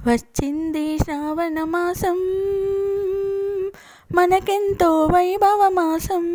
వచ్చింది శ్రావణ మాసం మనకెంతో వైభవ మాసం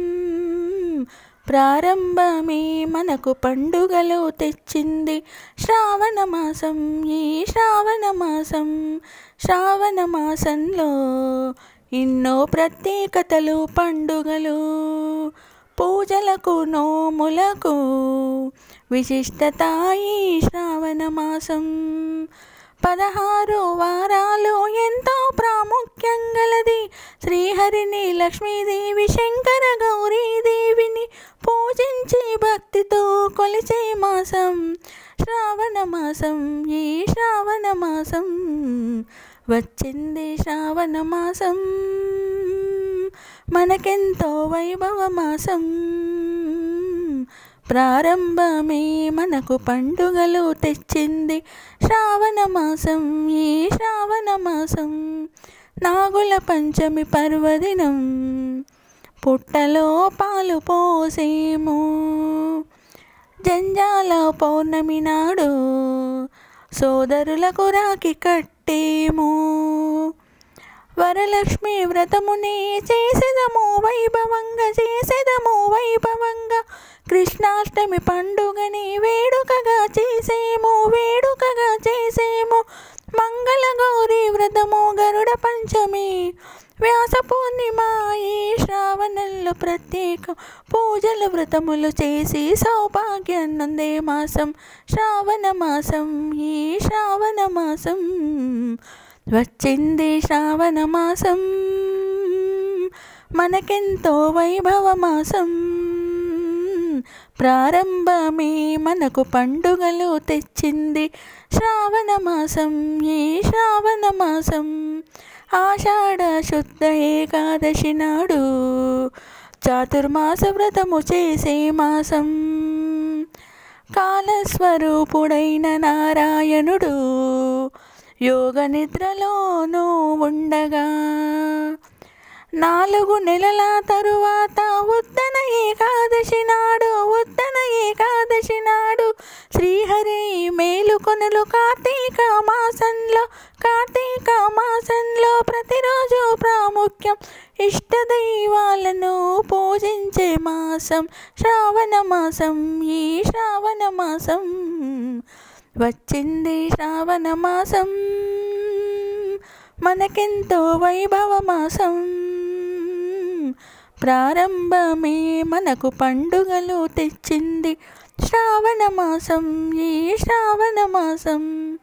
ప్రారంభమే మనకు పండుగలు తెచ్చింది శ్రావణ మాసం ఈ శ్రావణ మాసం శ్రావణ మాసంలో ఎన్నో ప్రత్యేకతలు పండుగలు పూజలకు నోములకు విశిష్టత ఈ శ్రావణ మాసం పదహారు వారాలు ఎంతో ప్రాముఖ్యం గలది శ్రీహరిని లక్ష్మీదేవి శంకర గౌరీదేవిని పూజించి భక్తితో కొలిచే మాసం శ్రావణ మాసం ఈ శ్రావణ మాసం వచ్చింది శ్రావణ మాసం మనకెంతో వైభవ మాసం ప్రారంభమే మనకు పండుగలు తెచ్చింది శ్రావణ మాసం ఈ శ్రావణ మాసం నాగుల పంచమి పర్వదినం పుట్టలో పాలు పోసేము జంజాల పౌర్ణమి నాడు సోదరులకు రాకి కట్టేము వరలక్ష్మి వ్రతముని చేసేదము వైభవంగా చేసేదము వైభవంగా కృష్ణాష్టమి పండుగని వేడుకగా చేసేము వేడుకగా చేసేము మంగళ గౌరీ వ్రతము గరుడ పంచమి వ్యాస పూర్ణిమ ఈ శ్రావణంలో ప్రత్యేక పూజల వ్రతములు చేసి సౌభాగ్యాన్నందే మాసం శ్రావణ మాసం ఈ శ్రావణ మాసం వచ్చింది శ్రావణ మాసం మనకెంతో వైభవ మాసం ప్రారంభమే మనకు పండుగలు తెచ్చింది శ్రావణ మాసం ఈ శ్రావణ మాసం ఆషాఢ శుద్ధ ఏకాదశి నాడు చాతుర్మాస వ్రతము చేసే మాసం కాలస్వరూపుడైన నారాయణుడు యోగ నిద్రలోనూ ఉండగా నాలుగు నెలల తరువాత ఉద్దన ఏకాదశి నాడు ఉద్దన ఏకాదశి నాడు శ్రీహరి మేలుకొనులు కార్తీక మాసంలో కార్తీక మాసంలో ప్రతిరోజు ప్రాముఖ్యం ఇష్టదైవాలను పూజించే మాసం శ్రావణ మాసం ఈ శ్రావణ మాసం వచ్చింది శ్రావణ మాసం మనకెంతో వైభవ మాసం ప్రారంభమే మనకు పండుగలు తెచ్చింది శ్రావణ మాసం ఈ శ్రావణ మాసం